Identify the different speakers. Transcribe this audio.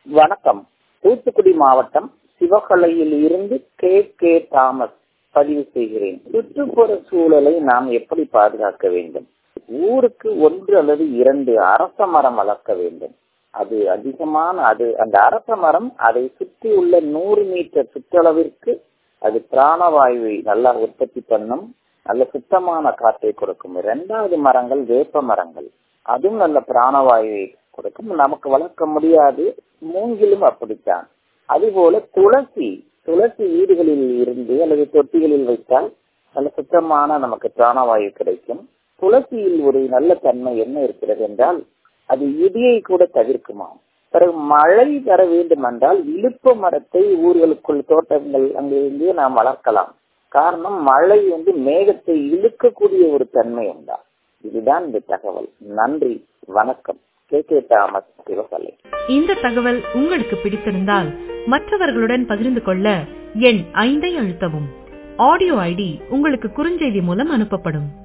Speaker 1: வணக்கம் தூத்துக்குடி மாவட்டம் சிவகலையில் இருந்து கே கே தாமஸ் பதிவு செய்கிறேன் சுற்றுப்புற சூழலை நாம் எப்படி பாதுகாக்க வேண்டும் ஊருக்கு ஒன்று அல்லது இரண்டு அரச மரம் வளர்க்க வேண்டும் அது அதிகமான அது அந்த அரச மரம் அதை சுற்றி உள்ள நூறு மீட்டர் சுற்றளவிற்கு அது பிராணவாயுவை நல்லா உற்பத்தி பண்ணும் நல்ல சுத்தமான காற்றை கொடுக்கும் இரண்டாவது மரங்கள் வேப்ப மரங்கள் அதுவும் நல்ல பிராணவாயுவை கொடுக்கும் நமக்கு வளர்க்க முடியாது மூங்கிலும் அப்படித்தான் அதுபோல துளசி துளசி வீடுகளில் இருந்து அல்லது தொட்டிகளில் வைத்தால் நல்ல சுத்தமான நமக்கு பிராணவாயு கிடைக்கும் துளசியில் ஒரு நல்ல தன்மை என்ன இருக்கிறது என்றால் அது இடியை கூட தவிர்க்குமாம் பிறகு மழை தர வேண்டும் என்றால் இழுப்ப மரத்தை ஊர்களுக்குள் தோட்டங்கள் அங்கிருந்து நாம் வளர்க்கலாம் காரணம் மழை வந்து மேகத்தை இழுக்கக்கூடிய ஒரு தன்மை உண்டா இதுதான் இந்த தகவல் நன்றி வணக்கம் கே கே தாமஸ் சிவகலை
Speaker 2: இந்த தகவல் உங்களுக்கு பிடித்திருந்தால் மற்றவர்களுடன் பகிர்ந்து கொள்ள எண் ஐந்தை அழுத்தவும் ஆடியோ ஐடி உங்களுக்கு குறுஞ்செய்தி மூலம் அனுப்பப்படும்